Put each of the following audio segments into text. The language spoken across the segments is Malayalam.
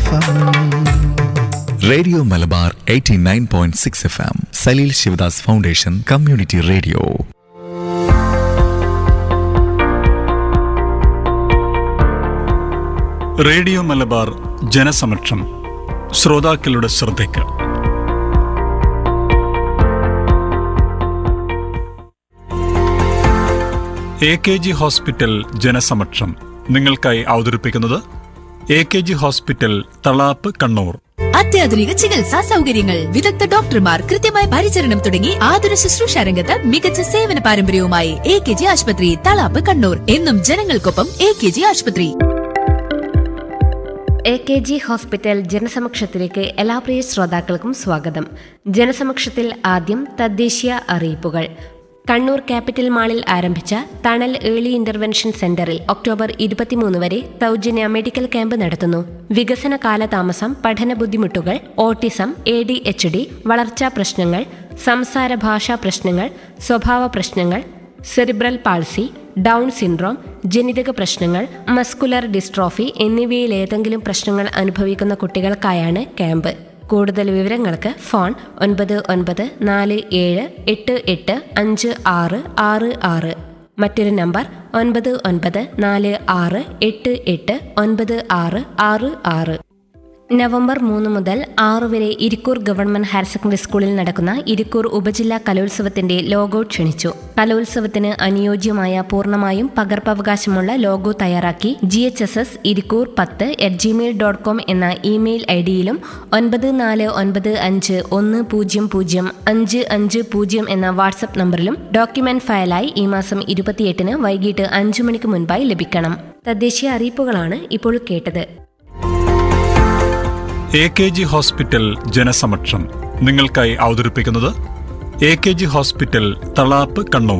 M radio Malabar 89.6 point six F M Salil Sivadas foundation community radio radio Malabar ജനസമക്ഷം ശ്രോതാക്കളുടെ ശ്രദ്ധയ്ക്ക് എ കെ ജി ഹോസ്പിറ്റൽ ജനസമക്ഷം നിങ്ങൾക്കായി അവതരിപ്പിക്കുന്നത് A K G hospital Thalap Kannur അത്യാധുനിക ചികിത്സാ സൗകര്യങ്ങൾ വിദഗ്ധ ഡോക്ടർമാർ കൃത്യമായ പരിചരണം തുടങ്ങി ആതുര ശുശ്രൂഷ രംഗത്ത് മികച്ച സേവന പാരമ്പര്യവുമായി എ കെ ജി ആശുപത്രി തളാപ്പ് കണ്ണൂർ എന്നും ജനങ്ങൾക്കൊപ്പം എ കെ ജി ആശുപത്രി എ കെ ജി ഹോസ്പിറ്റൽ ജനസമക്ഷത്തിലേക്ക് എല്ലാ പ്രിയ ശ്രോതാക്കൾക്കും സ്വാഗതം ജനസമക്ഷത്തിൽ ആദ്യം തദ്ദേശീയ അറിയിപ്പുകൾ കണ്ണൂർ ക്യാപിറ്റൽ മാളിൽ ആരംഭിച്ച തണൽ ഏർലി ഇന്റർവെൻഷൻ സെന്ററിൽ ഒക്ടോബർ ഇരുപത്തിമൂന്ന് വരെ സൗജന്യ മെഡിക്കൽ ക്യാമ്പ് നടത്തുന്നു വികസന കാലതാമസം പഠന ബുദ്ധിമുട്ടുകൾ autism A D H D വളർച്ചാ പ്രശ്നങ്ങൾ സംസാര ഭാഷാ പ്രശ്നങ്ങൾ സ്വഭാവ പ്രശ്നങ്ങൾ സെറിബ്രൽ പാൾസി ഡൗൺ സിൻഡ്രോം ജനിതക പ്രശ്നങ്ങൾ മസ്കുലർ ഡിസ്ട്രോഫി എന്നിവയിൽ ഏതെങ്കിലും പ്രശ്നങ്ങൾ അനുഭവിക്കുന്ന കുട്ടികൾക്കായാണ് ക്യാമ്പ് കൂടുതൽ വിവരങ്ങൾക്ക് ഫോൺ ഒൻപത് ഒൻപത് നാല് ഏഴ് എട്ട് എട്ട് അഞ്ച് ആറ് ആറ് ആറ് മറ്റൊരു നമ്പർ ഒൻപത് ഒൻപത് നാല് ആറ് എട്ട് എട്ട് ഒൻപത് ആറ് ആറ് ആറ് നവംബർ മൂന്ന് മുതൽ ആറ് വരെ ഇരിക്കൂർ ഗവൺമെന്റ് ഹയർ സെക്കൻഡറി സ്കൂളിൽ നടക്കുന്ന ഇരിക്കൂർ ഉപജില്ലാ കലോത്സവത്തിന്റെ ലോഗോ ക്ഷണിച്ചു കലോത്സവത്തിന് അനുയോജ്യമായ പൂർണ്ണമായും പകർപ്പവകാശമുള്ള ലോഗോ തയ്യാറാക്കി G H S S Irikkur പത്ത് അറ്റ് ജിമെയിൽ ഡോട്ട് കോം എന്ന ഇമെയിൽ ഐ ഡിയിലും ഒൻപത് നാല് ഒൻപത് അഞ്ച് ഒന്ന് പൂജ്യം പൂജ്യം അഞ്ച് അഞ്ച് പൂജ്യം എന്ന വാട്സപ്പ് നമ്പറിലും ഡോക്യുമെന്റ് ഫയലായി ഈ മാസം ഇരുപത്തിയെട്ടിന് വൈകിട്ട് അഞ്ചു മണിക്ക് മുൻപായി ലഭിക്കണം തദ്ദേശീയ അറിയിപ്പുകളാണ് ഇപ്പോൾ കേട്ടത് എ കെ ജി ഹോസ്പിറ്റൽ ജനസമക്ഷം നിങ്ങൾക്കായി അവതരിപ്പിക്കുന്നത് A K G hospital Thalap Kannur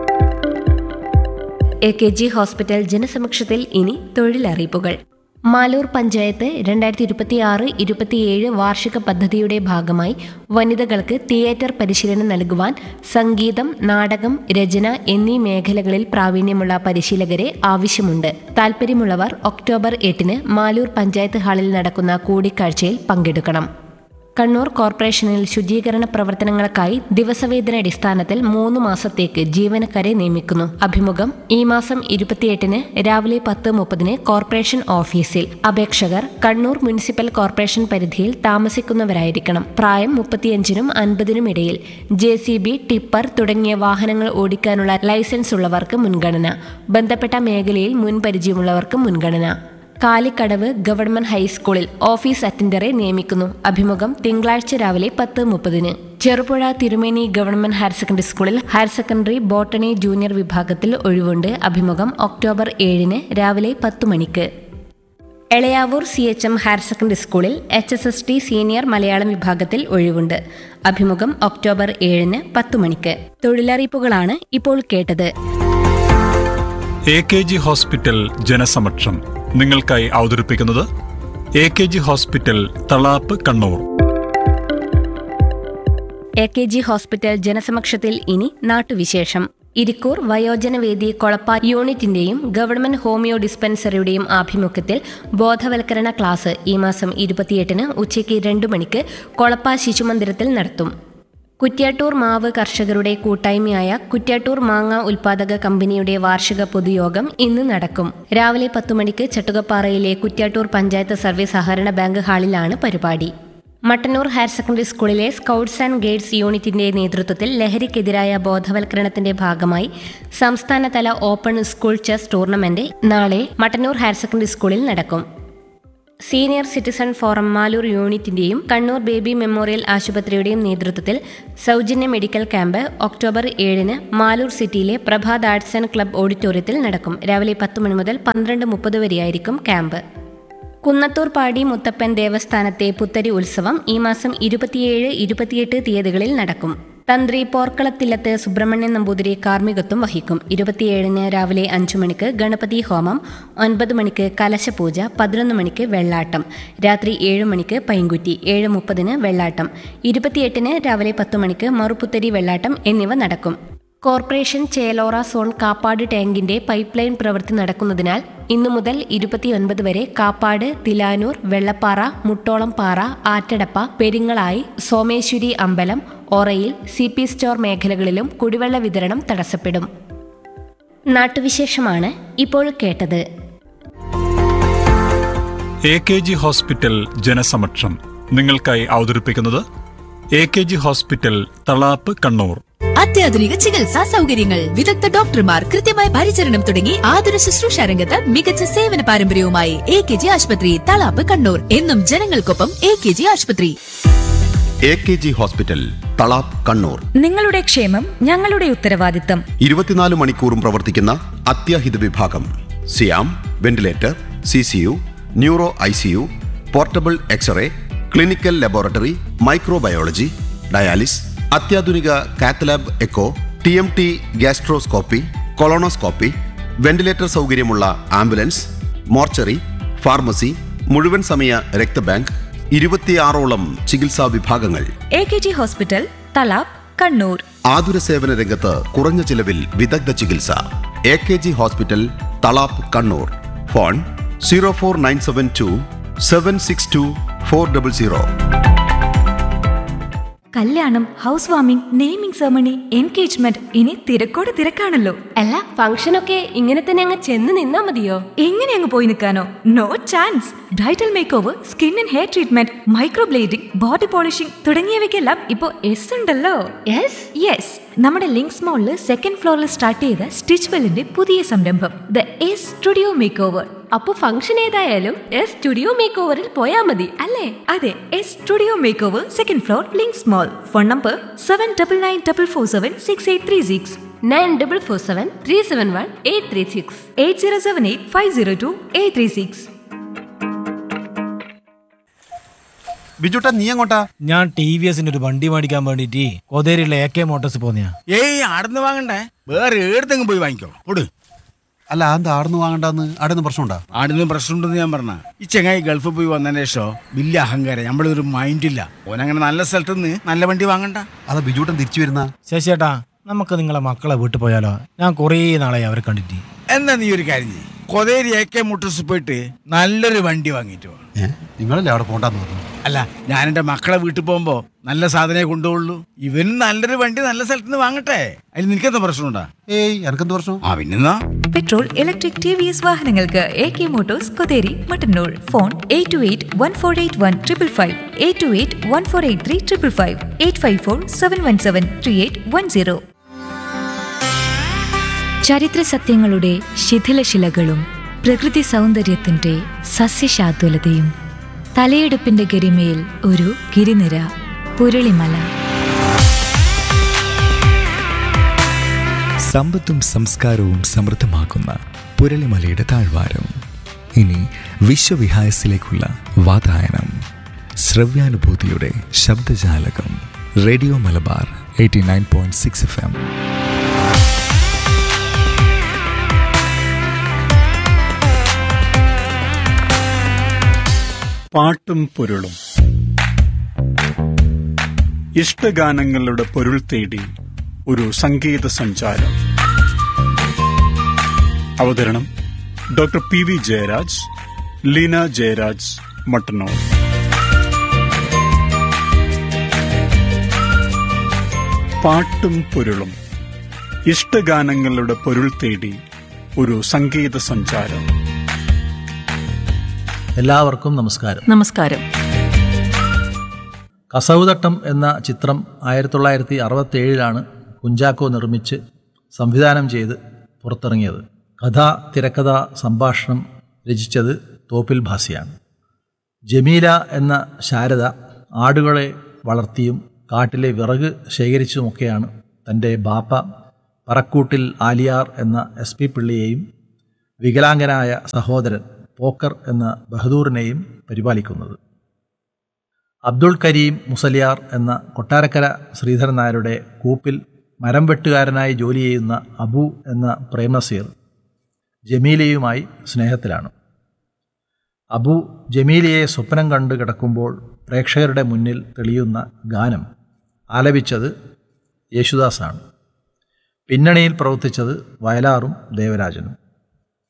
A K G hospital ജനസമക്ഷത്തിൽ ഇനി തൊഴിലറിയിപ്പുകൾ മാലൂർ പഞ്ചായത്ത് രണ്ടായിരത്തി ഇരുപത്തി ആറ് ഇരുപത്തിയേഴ് വാർഷിക പദ്ധതിയുടെ ഭാഗമായി വനിതകൾക്ക് തിയേറ്റർ പരിശീലനം നൽകുവാൻ സംഗീതം നാടകം രചന എന്നീ മേഖലകളിൽ പ്രാവീണ്യമുള്ള പരിശീലകരെ ആവശ്യമുണ്ട് താൽപ്പര്യമുള്ളവർ ഒക്ടോബർ എട്ടിന് മാലൂർ പഞ്ചായത്ത് ഹാളിൽ നടക്കുന്ന കൂടിക്കാഴ്ചയിൽ പങ്കെടുക്കണം കണ്ണൂർ കോർപ്പറേഷനിൽ ശുചീകരണ പ്രവർത്തനങ്ങൾക്കായി ദിവസവേതനടിസ്ഥാനത്തിൽ മൂന്ന് മാസത്തേക്ക് ജീവനക്കാരെ നിയമിക്കുന്നു അഭിമുഖം ഈ മാസം ഇരുപത്തിയെട്ടിന് രാവിലെ പത്ത് മുപ്പതിന് കോർപ്പറേഷൻ ഓഫീസിൽ അപേക്ഷകർ കണ്ണൂർ മുനിസിപ്പൽ കോർപ്പറേഷൻ പരിധിയിൽ താമസിക്കുന്നവരായിരിക്കണം പ്രായം മുപ്പത്തിയഞ്ചിനും അൻപതിനും ഇടയിൽ ജെ സി ബി ടിപ്പർ തുടങ്ങിയ വാഹനങ്ങൾ ഓടിക്കാനുള്ള ലൈസൻസ് ഉള്ളവർക്ക് മുൻഗണന ബന്ധപ്പെട്ട മേഖലയിൽ മുൻപരിചയമുള്ളവർക്ക് മുൻഗണന കാലിക്കടവ് ഗവൺമെന്റ് ഹൈസ്കൂളിൽ ഓഫീസ് അറ്റൻഡറെ നിയമിക്കുന്നു അഭിമുഖം തിങ്കളാഴ്ച രാവിലെ പത്ത് മുപ്പതിന് Cherupuzha Thirumeni government higher secondary സ്കൂളിൽ ഹയർ സെക്കൻഡറി ബോട്ടണി ജൂനിയർ വിഭാഗത്തിൽ ഒഴിവുണ്ട് അഭിമുഖം ഒക്ടോബർ ഏഴിന് രാവിലെ പത്ത് മണിക്ക് എളയാവൂർ സി എച്ച് എം ഹയർ സെക്കൻഡറി സ്കൂളിൽ H S S T senior Malayalam വിഭാഗത്തിൽ ഒഴിവുണ്ട് അഭിമുഖം ഒക്ടോബർ ഏഴിന് പത്ത് മണിക്ക് തൊഴിലറിയിപ്പുകളാണ് ഇപ്പോൾ കേട്ടത് എ കെ ജി ഹോസ്പിറ്റൽ ജനസമക്ഷം നിങ്ങൾക്കായി അവതരിപ്പിക്കുന്നത് A K G hospital Thalap Kannur A K G hospital ജനസമക്ഷത്തിൽ ഇനി നാട്ടുവിശേഷം ഇരിക്കൂർ വയോജനവേദി കൊളപ്പ യൂണിറ്റിന്റെയും ഗവൺമെന്റ് ഹോമിയോ ഡിസ്പെൻസറിയുടെയും ആഭിമുഖ്യത്തിൽ ബോധവൽക്കരണ ക്ലാസ് ഈ മാസം ഇരുപത്തിയെട്ടിന് ഉച്ചയ്ക്ക് രണ്ടു മണിക്ക് കൊളപ്പ ശിശുമന്ദിരത്തിൽ നടത്തും കുറ്റ്യാട്ടൂർ മാവ് കർഷകരുടെ കൂട്ടായ്മയായ കുറ്റ്യാട്ടൂർ മാങ്ങ ഉൽപാദക കമ്പനിയുടെ വാർഷിക പൊതുയോഗം ഇന്ന് നടക്കും രാവിലെ പത്തു മണിക്ക് ചട്ടുകപ്പാറയിലെ കുറ്റ്യാട്ടൂർ പഞ്ചായത്ത് സർവീസ് സഹകരണ ബാങ്ക് ഹാളിലാണ് പരിപാടി മട്ടന്നൂർ ഹയർ സെക്കൻഡറി സ്കൂളിലെ സ്കൗട്ട്സ് ആൻഡ് ഗൈഡ്സ് യൂണിറ്റിന്റെ നേതൃത്വത്തിൽ ലഹരിക്കെതിരായ ബോധവൽക്കരണത്തിന്റെ ഭാഗമായി സംസ്ഥാനതല ഓപ്പൺ സ്കൂൾ ചെസ് ടൂർണമെന്റ് നാളെ മട്ടന്നൂർ ഹയർ സെക്കൻഡറി സ്കൂളിൽ നടക്കും സീനിയർ സിറ്റിസൺ ഫോറം മാലൂർ യൂണിറ്റിന്റെയും കണ്ണൂർ ബേബി മെമ്മോറിയൽ ആശുപത്രിയുടെയും നേതൃത്വത്തിൽ സൗജന്യ മെഡിക്കൽ ക്യാമ്പ് ഒക്ടോബർ ഏഴിന് മാലൂർ സിറ്റിയിലെ പ്രഭാത് ആർട്സ് ആൻഡ് ക്ലബ് ഓഡിറ്റോറിയത്തിൽ നടക്കും രാവിലെ പത്ത് മണി മുതൽ പന്ത്രണ്ട് മുപ്പത് വരെയായിരിക്കും ക്യാമ്പ് കുന്നത്തൂർ പാടി മുത്തപ്പൻ ദേവസ്ഥാനത്തെ പുത്തരി ഉത്സവം ഈ മാസം ഇരുപത്തിയേഴ് ഇരുപത്തിയെട്ട് തീയതികളിൽ നടക്കും തന്ത്രി പോർക്കളത്തില്ലത്ത് സുബ്രഹ്മണ്യൻ നമ്പൂതിരി കാർമ്മികത്വം വഹിക്കും ഇരുപത്തിയേഴിന് രാവിലെ അഞ്ചു മണിക്ക് ഗണപതി ഹോമം ഒൻപത് മണിക്ക് കലശപൂജ പതിനൊന്ന് മണിക്ക് വെള്ളാട്ടം രാത്രി ഏഴ് മണിക്ക് പൈങ്കുറ്റി ഏഴ് മുപ്പതിന് വെള്ളാട്ടം ഇരുപത്തിയെട്ടിന് രാവിലെ പത്ത് മണിക്ക് മറുപുത്തരി വെള്ളാട്ടം എന്നിവ നടക്കും കോർപ്പറേഷൻ ചേലോറ സോൺ കാപ്പാട് ടാങ്കിന്റെ പൈപ്പ് ലൈൻ പ്രവൃത്തി നടക്കുന്നതിനാൽ ഇന്നു മുതൽ ഇരുപത്തിയൊൻപത് വരെ കാപ്പാട് തിലാനൂർ വെള്ളപ്പാറ മുട്ടോളം പാറ ആറ്റടപ്പ പെരിങ്ങളായി സോമേശ്വരി അമ്പലം ഒറയിൽ സി പി സ്റ്റോർ മേഖലകളിലും കുടിവെള്ള വിതരണം തടസ്സപ്പെടും നാട്ടുവിശേഷമാണ് ഇപ്പോൾ കേട്ടത് എ കെ ജി ഹോസ്പിറ്റൽ ജനസമക്ഷം നിങ്ങൾക്കായി അവതരിപ്പിക്കുന്നത് A K G hospital Thalap Kannur അത്യാധുനിക ചികിത്സാ സൗകര്യങ്ങൾ വിദഗ്ധ ഡോക്ടർമാർ കൃത്യമായ പരിചരണം തുടങ്ങി ആതുര ശുശ്രൂഷ രംഗത്ത് മികച്ച സേവന പാരമ്പര്യവുമായി എ കെ ജി ആശുപത്രി തളാപ്പ് കണ്ണൂർ എന്നും ജനങ്ങൾക്കൊപ്പം എ കെ ജി ആശുപത്രി A K G hospital Thalap Kannur നിങ്ങളുടെ ക്ഷേമം ഞങ്ങളുടെ ഉത്തരവാദിത്തം ഇരുപത്തിനാല് മണിക്കൂറും പ്രവർത്തിക്കുന്ന അത്യാഹിത വിഭാഗം സിയാം ventilator C C U neuro I C U portable X ray clinical laboratory microbiology dialysis അത്യാധുനിക cath lab echo T M T gastroscopy colonoscopy ventilator സൗകര്യമുള്ള ആംബുലൻസ് മോർച്ചറി ഫാർമസി മുഴുവൻ സമയ രക്തബാങ്ക് ഇരുപത്തിയാറോളം ചികിത്സാ വിഭാഗങ്ങൾ A K G hospital Thalap Kannur ആതുര സേവന രംഗത്ത് കുറഞ്ഞ ചിലവിൽ വിദഗ്ധ ചികിത്സ A K G hospital Thalap Kannur phone zero four nine seven two seven six two four double zero Kalyanam house warming naming ceremony engagement ഇനി തിരക്കോട് തിരക്കാണല്ലോ അല്ല ഫംഗ്ഷനൊക്കെ ഇങ്ങനെ തന്നെ അങ്ങ് ചെന്ന് നിന്നാ മതിയോ എങ്ങനെ അങ്ങ് പോയി നിൽക്കാനോ no chance bridal make over skin and hair treatment microblading body polishing തുടങ്ങിയവയ്ക്കെല്ലാം ഇപ്പോൾ എസ് ഉണ്ടല്ലോ യെസ് യെസ് നമ്മുടെ ലിങ്ക്സ് മോളിൽ സെക്കൻഡ് ഫ്ലോറിൽ സ്റ്റാർട്ട് ചെയ്ത സ്റ്റിച്ച് വെല്ലിന്റെ പുതിയ സംരംഭം the S studio make over അപ്പൊ ഫംഗ്ഷൻ ഏതായാലും എസ് സ്റ്റുഡിയോ മേക്ക് ഓവറിൽ പോയാ മതി അല്ലേ അതെ S studio make over second floor Lynx mall phone number seven double nine double four seven six eight three six nine double four seven three seven one eight three six eight zero seven eight five zero two eight three six ബിജുട്ടാ നീ എങ്ങോട്ടാ ഞാൻ ടി വി എസിന്റെ ഒരു വണ്ടി മേടിക്കാൻ വേണ്ടിട്ട് കൊതേരിയുള്ള എ കെ മോട്ടോഴ്സ് പോന്നെയാ ഏയ് ആടുന്ന് വാങ്ങണ്ടേ വേറെ ഏടത്തെങ്കിലും പോയി വാങ്ങിക്കോ കൊടു അല്ല എന്താ ആടുന്ന് വാങ്ങണ്ടെന്ന് ആടുന്ന് പ്രശ്നമുണ്ടാ ആടുന്ന് പ്രശ്നമുണ്ടെന്ന് ഞാൻ പറഞ്ഞ ഈ ചെങ്ങായി ഗൾഫിൽ പോയി വന്നതിന് ശേഷം വലിയ അഹങ്കാരം നമ്മളൊരു മൈൻഡില്ല ഓനങ്ങനെ നല്ല സ്ഥലത്ത് നിന്ന് നല്ല വണ്ടി വാങ്ങണ്ട അതാ ബിജുട്ടൻ തിരിച്ചു വരുന്ന ശശിയേട്ടാ നമുക്ക് നിങ്ങളെ മക്കളെ വീട്ടിൽ പോയാലോ ഞാൻ കുറേ നാളായി അവരെ കണ്ടിട്ട് എന്നാ നീ ഒരു കാര്യം ചെയ്യ് കൊതേരി എ കെ മുട്ടൂസ് പോയിട്ട് നല്ലൊരു വണ്ടി വാങ്ങിയിട്ട് വാ നിങ്ങളല്ലേ അവിടെ പോണ്ടെന്ന് പറഞ്ഞു അല്ല ഞാൻ എൻ്റെ മക്കളെ വീട്ടിൽ പോകുമ്പോ നല്ല സാധനമേ കൊണ്ടുപോകുള്ളൂ ഇവന് നല്ലൊരു വണ്ടി നല്ല സ്ഥലത്ത് നിന്ന് വാങ്ങട്ടെ അതിൽ നിനക്കെന്താ പ്രശ്നമുണ്ടാ ഏയ് എനക്കെന്ത് പ്രശ്നം ആ പിന്നെന്നാ petrol electric T V S വാഹനങ്ങൾക്ക് A K motors Kotheri Mattannur phone eight two eight one four eight one triple five eight two eight one four eight three triple five eight five four seven one seven three eight one zero ചരിത്ര സത്യങ്ങളുടെ ശിഥിലശിലകളും പ്രകൃതി സൗന്ദര്യത്തിന്റെ സസ്യശാതുലതയും തലയെടുപ്പിന്റെ ഗരിമയിൽ ഒരു ഗിരിനിര പുരളിമല സമ്പത്തും സംസ്കാരവും സമൃദ്ധമാക്കുന്ന പുരളിമലയുടെ താഴ്വാരം ഇനി വിശ്വവിഹായസിലേക്കുള്ള വാതായനം ശ്രവ്യാനുഭൂതിയുടെ ശബ്ദജാലകം radio Malabar eighty nine point six F M പാട്ടും പൊരുളും ഇഷ്ടഗാനങ്ങളുടെ പൊരുൾ തേടി ഒരു സംഗീത സഞ്ചാരം അവതരണം doctor P V Jayaraj Leena Jayaraj Mattannur പാട്ടും പൊരുളും ഇഷ്ടഗാനങ്ങളുടെ പൊരുൾ തേടി ഒരു സംഗീത സഞ്ചാരം എല്ലാവർക്കും നമസ്കാരം നമസ്കാരം കസവുതട്ടം എന്ന ചിത്രം ആയിരത്തി തൊള്ളായിരത്തി അറുപത്തി ഏഴിലാണ് കുഞ്ചാക്കോ നിർമ്മിച്ച് സംവിധാനം ചെയ്ത് പുറത്തിറങ്ങിയത് കഥ തിരക്കഥ സംഭാഷണം രചിച്ചത് തോപ്പിൽ ഭാസിയാണ് ജമീല എന്ന ശാരദ ആടുകളെ വളർത്തിയും കാട്ടിലെ വിറക് ശേഖരിച്ചുമൊക്കെയാണ് തൻ്റെ ബാപ്പ പറക്കൂട്ടിൽ ആലിയാർ എന്ന എസ് പി പിള്ളിയെയും വികലാംഗനായ സഹോദരൻ പോക്കർ എന്ന ബഹദൂറിനെയും പരിപാലിക്കുന്നത് അബ്ദുൾ കരീം മുസലിയാർ എന്ന കൊട്ടാരക്കര ശ്രീധരൻ നായരുടെ കൂപ്പിൽ മരം വെട്ടുകാരനായി ജോലി ചെയ്യുന്ന അബു എന്ന പ്രേംനസീർ ജമീലയുമായി സ്നേഹത്തിലാണ് അബു ജമീലയെ സ്വപ്നം കണ്ട് കിടക്കുമ്പോൾ പ്രേക്ഷകരുടെ മുന്നിൽ തെളിയുന്ന ഗാനം ആലപിച്ചത് യേശുദാസാണ് പിന്നണിയിൽ പ്രവർത്തിച്ചത് വയലാറും ദേവരാജനും